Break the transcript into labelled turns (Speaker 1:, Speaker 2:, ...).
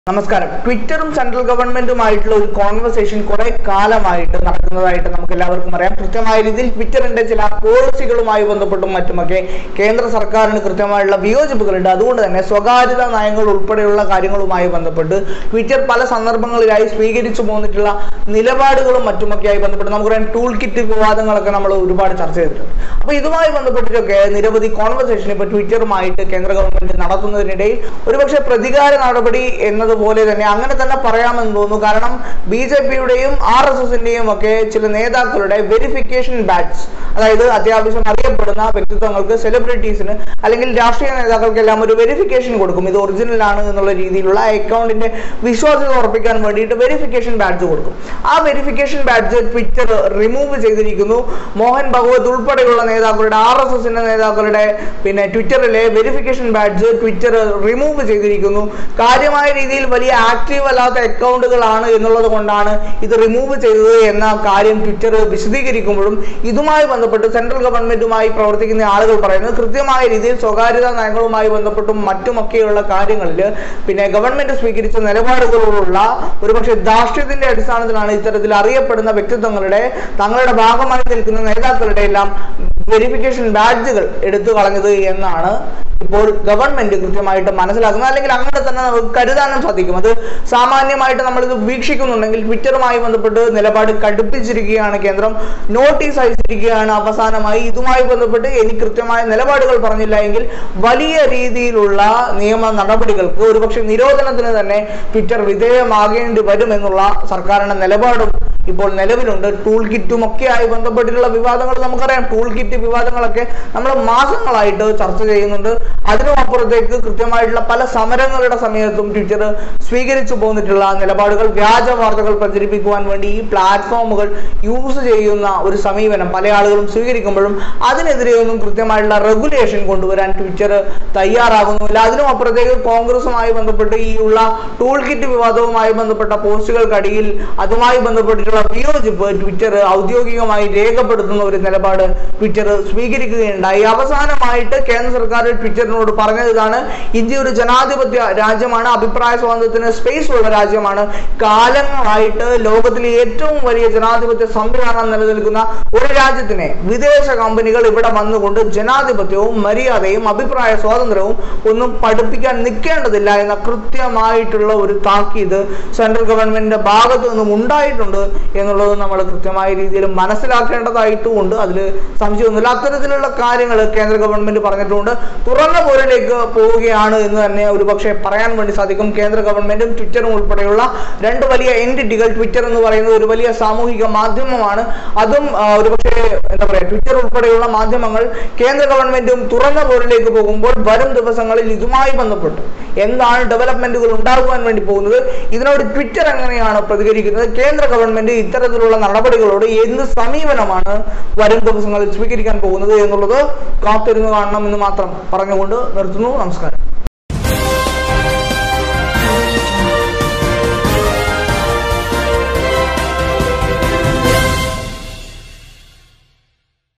Speaker 1: നമസ്കാരം ട്വിറ്ററും സെൻട്രൽ ഗവൺമെന്റുമായിട്ടുള്ള ഒരു കോൺവെർസേഷൻ കുറെ കാലമായിട്ട് നടക്കുന്നതായിട്ട് നമുക്ക് എല്ലാവർക്കും അറിയാം കൃത്യമായ രീതിയിൽ ട്വിറ്ററിന്റെ ചില പോളിസികളുമായി ബന്ധപ്പെട്ടും മറ്റുമൊക്കെ കേന്ദ്ര സർക്കാരിന് കൃത്യമായുള്ള വിയോജിപ്പുകളുണ്ട് അതുകൊണ്ട് തന്നെ സ്വകാര്യത നയങ്ങൾ ഉൾപ്പെടെയുള്ള കാര്യങ്ങളുമായി ബന്ധപ്പെട്ട് ട്വിറ്റർ പല സന്ദർഭങ്ങളിലായി സ്വീകരിച്ചു പോന്നിട്ടുള്ള നിലപാടുകളും മറ്റുമൊക്കെയായി ബന്ധപ്പെട്ട് നമുക്കറിയാം ടൂൾ കിറ്റ് വിവാദങ്ങളൊക്കെ നമ്മൾ ഒരുപാട് ചർച്ച ചെയ്തിട്ടുണ്ട് അപ്പൊ ഇതുമായി ബന്ധപ്പെട്ടിട്ടൊക്കെ നിരവധി കോൺവെർസേഷൻ ഇപ്പൊ ട്വിറ്ററുമായിട്ട് കേന്ദ്ര ഗവൺമെന്റ് നടത്തുന്നതിനിടയിൽ ഒരുപക്ഷെ പ്രതികാര നടപടി എന്നതുപോലെ തന്നെ അങ്ങനെ തന്നെ പറയാമെന്ന് തോന്നുന്നു കാരണം ബി ജെ പിയുടെയും ആർ എസ് എസിന്റെയും ഒക്കെ ചില നേതാക്കളുടെ വെരിഫിക്കേഷൻ ബാഡ്സ് അതായത് അത്യാവശ്യം അറിയപ്പെടുന്ന വ്യക്തിത്വങ്ങൾക്ക് സെലിബ്രിറ്റീസിന് അല്ലെങ്കിൽ രാഷ്ട്രീയ നേതാക്കൾക്കെല്ലാം ഒരു വെരിഫിക്കേഷൻ കൊടുക്കും ഇത് ഒറിജിനൽ ആണ് എന്നുള്ള രീതിയിലുള്ള അക്കൗണ്ടിന്റെ വിശ്വാസ്യത ഉറപ്പിക്കാൻ വേണ്ടിയിട്ട് വെരിഫിക്കേഷൻ ബാഡ്ജ് കൊടുക്കും ആ വെരിഫിക്കേഷൻ ബാഡ്ജ് ട്വിറ്റർ റിമൂവ് ചെയ്തിരിക്കുന്നു മോഹൻ ഭഗവത് ഉൾപ്പെടെയുള്ള നേതാക്കളുടെ ആർ എസ് എസിന്റെ നേതാക്കളുടെ പിന്നെ ട്വിറ്ററിലെ വെരിഫിക്കേഷൻ ബാഡ്ജ് ട്വിറ്റർ റിമൂവ് ചെയ്തിരിക്കുന്നു കാര്യമായ രീതിയിൽ വലിയ ആക്റ്റീവ് അല്ലാത്ത അക്കൗണ്ടുകളാണ് എന്നുള്ളത് കൊണ്ടാണ് ഇത് റിമൂവ് ചെയ്തത് എന്ന കാര്യം ട്വിറ്റർ വിശദീകരിക്കുമ്പോഴും ഇതുമായി ബന്ധപ്പെട്ട് സെൻട്രൽ ഗവൺമെന്റുമായി പ്രവർത്തിക്കുന്ന ആളുകൾ പറയുന്നത് കൃത്യമായ രീതിയിൽ സ്വകാര്യതാ നയങ്ങളുമായി ബന്ധപ്പെട്ടും മറ്റുമൊക്കെയുള്ള കാര്യങ്ങളിൽ പിന്നെ ഗവൺമെന്റ് സ്വീകരിച്ച നിലപാടുകളോടുള്ള ഒരുപക്ഷെ ധാർഷ്ട്യത്തിന്റെ അടിസ്ഥാനത്തിലാണ് ഇത്തരത്തിൽ അറിയപ്പെടുന്ന വ്യക്തിത്വങ്ങളുടെ തങ്ങളുടെ ഭാഗമായി നിൽക്കുന്ന നേതാക്കളുടെ എല്ലാം വെരിഫിക്കേഷൻ ബാഡ്ജുകൾ എടുത്തു കളഞ്ഞത് എന്നാണ് ഇപ്പോൾ ഗവൺമെന്റ് കൃത്യമായിട്ട് മനസ്സിലാക്കുന്നത് അല്ലെങ്കിൽ അങ്ങനെ തന്നെ നമുക്ക് കരുതാനും സാധിക്കും അത് സാമാന്യമായിട്ട് നമ്മൾ ഇത് വീക്ഷിക്കുന്നുണ്ടെങ്കിൽ ട്വിറ്ററുമായി ബന്ധപ്പെട്ട് നിലപാട് കടുപ്പിച്ചിരിക്കുകയാണ് കേന്ദ്രം നോട്ടീസ് അയച്ചിരിക്കുകയാണ് അവസാനമായി ഇതുമായി ബന്ധപ്പെട്ട് എനിക്ക് കൃത്യമായ നിലപാടുകൾ പറഞ്ഞില്ല എങ്കിൽ വലിയ രീതിയിലുള്ള നിയമ നടപടികൾക്ക് ഒരുപക്ഷെ നിരോധനത്തിന് തന്നെ ട്വിറ്റർ വിധേയമാകേണ്ടി വരും എന്നുള്ള സർക്കാരിന്റെ നിലപാടും ഇപ്പോൾ നിലവിലുണ്ട് ടൂൾ കിറ്റും ഒക്കെ ആയി ബന്ധപ്പെട്ടിട്ടുള്ള വിവാദങ്ങൾ നമുക്കറിയാം ടൂൾ കിറ്റ് വിവാദങ്ങളൊക്കെ നമ്മൾ മാസങ്ങളായിട്ട് ചർച്ച ചെയ്യുന്നുണ്ട് അതിനും അപ്പുറത്തേക്ക് കൃത്യമായിട്ടുള്ള പല സമരങ്ങളുടെ സമയത്തും ട്വിറ്റർ സ്വീകരിച്ചു പോന്നിട്ടുള്ള നിലപാടുകൾ വ്യാജ വാർത്തകൾ പ്രചരിപ്പിക്കുവാൻ വേണ്ടി ഈ പ്ലാറ്റ്ഫോമുകൾ യൂസ് ചെയ്യുന്ന ഒരു സമീപനം പല ആളുകളും സ്വീകരിക്കുമ്പോഴും അതിനെതിരെയൊന്നും കൃത്യമായിട്ടുള്ള റെഗുലേഷൻ കൊണ്ടുവരാൻ ട്വിറ്റർ തയ്യാറാകുന്നുമില്ല അതിനും അപ്പുറത്തേക്ക് കോൺഗ്രസുമായി ബന്ധപ്പെട്ട് ഈ ഉള്ള ടൂൾ കിറ്റ് വിവാദവുമായി ബന്ധപ്പെട്ട പോസ്റ്റുകൾക്കടിയിൽ അതുമായി ബന്ധപ്പെട്ടിട്ടുള്ള വിയോജിപ്പ് ട്വിറ്റർ ഔദ്യോഗികമായി രേഖപ്പെടുത്തുന്ന ഒരു നിലപാട് ട്വിറ്റർ സ്വീകരിക്കുകയുണ്ടായി അവസാനമായിട്ട് കേന്ദ്ര സർക്കാർ ട്വിറ്ററിനോട് പറഞ്ഞത് ഇതാണ് ഇന്ത്യ ഒരു ജനാധിപത്യ രാജ്യമാണ് അഭിപ്രായ സ്വാതന്ത്ര്യത്തിന് സ്പേസ് ഉള്ള രാജ്യമാണ് കാലങ്ങളായിട്ട് ലോകത്തിലെ ഏറ്റവും വലിയ ജനാധിപത്യ സംവിധാനം നിലനിൽക്കുന്ന ഒരു രാജ്യത്തിനെ വിദേശ കമ്പനികൾ ഇവിടെ വന്നുകൊണ്ട് ജനാധിപത്യവും മര്യാദയും അഭിപ്രായ സ്വാതന്ത്ര്യവും ഒന്നും പഠിപ്പിക്കാൻ നിൽക്കേണ്ടതില്ല എന്ന കൃത്യമായിട്ടുള്ള ഒരു താക്കീത് സെൻട്രൽ ഗവൺമെന്റിന്റെ ഭാഗത്തു നിന്നും ഉണ്ടായിട്ടുണ്ട് എന്നുള്ളത് നമ്മൾ കൃത്യമായ രീതിയിൽ മനസ്സിലാക്കേണ്ടതായിട്ടും ഉണ്ട് അതിൽ സംശയമൊന്നുമില്ല അത്തരത്തിലുള്ള കാര്യങ്ങൾ കേന്ദ്ര ഗവൺമെന്റ് പറഞ്ഞിട്ടുണ്ട് തുറന്ന പോരിലേക്ക് പോവുകയാണ് എന്ന് തന്നെ ഒരുപക്ഷെ പറയാൻ വേണ്ടി സാധിക്കും കേന്ദ്ര ഗവൺമെന്റും ട്വിറ്ററും ഉൾപ്പെടെയുള്ള രണ്ട് വലിയ എൻറ്റിറ്റികൾ ട്വിറ്റർ എന്ന് പറയുന്നത് ഒരു വലിയ സാമൂഹിക മാധ്യമമാണ് അതും ആ, ഒരുപക്ഷെ എന്താ പറയുക ട്വിറ്റർ ഉൾപ്പെടെയുള്ള മാധ്യമങ്ങൾ കേന്ദ്ര ഗവൺമെന്റും തുറന്ന പോരിലേക്ക് പോകുമ്പോൾ വരും ദിവസങ്ങളിൽ ഇതുമായി ബന്ധപ്പെട്ട് എന്താണ് ഡെവലപ്മെന്റുകൾ ഉണ്ടാകുവാൻ വേണ്ടി പോകുന്നത് ഇതിനോട് ട്വിറ്റർ എങ്ങനെയാണ് പ്രതികരിക്കുന്നത് കേന്ദ്ര ഗവൺമെന്റ് ഇത്തരത്തിലുള്ള നടപടികളോട് എന്ത് സമീപനമാണ് വരും ദിവസങ്ങളിൽ സ്വീകരിക്കാൻ പോകുന്നത് എന്നുള്ളത് കാത്തിരുന്ന് കാണണം എന്ന് മാത്രം പറഞ്ഞുകൊണ്ട് നിർത്തുന്നു നമസ്കാരം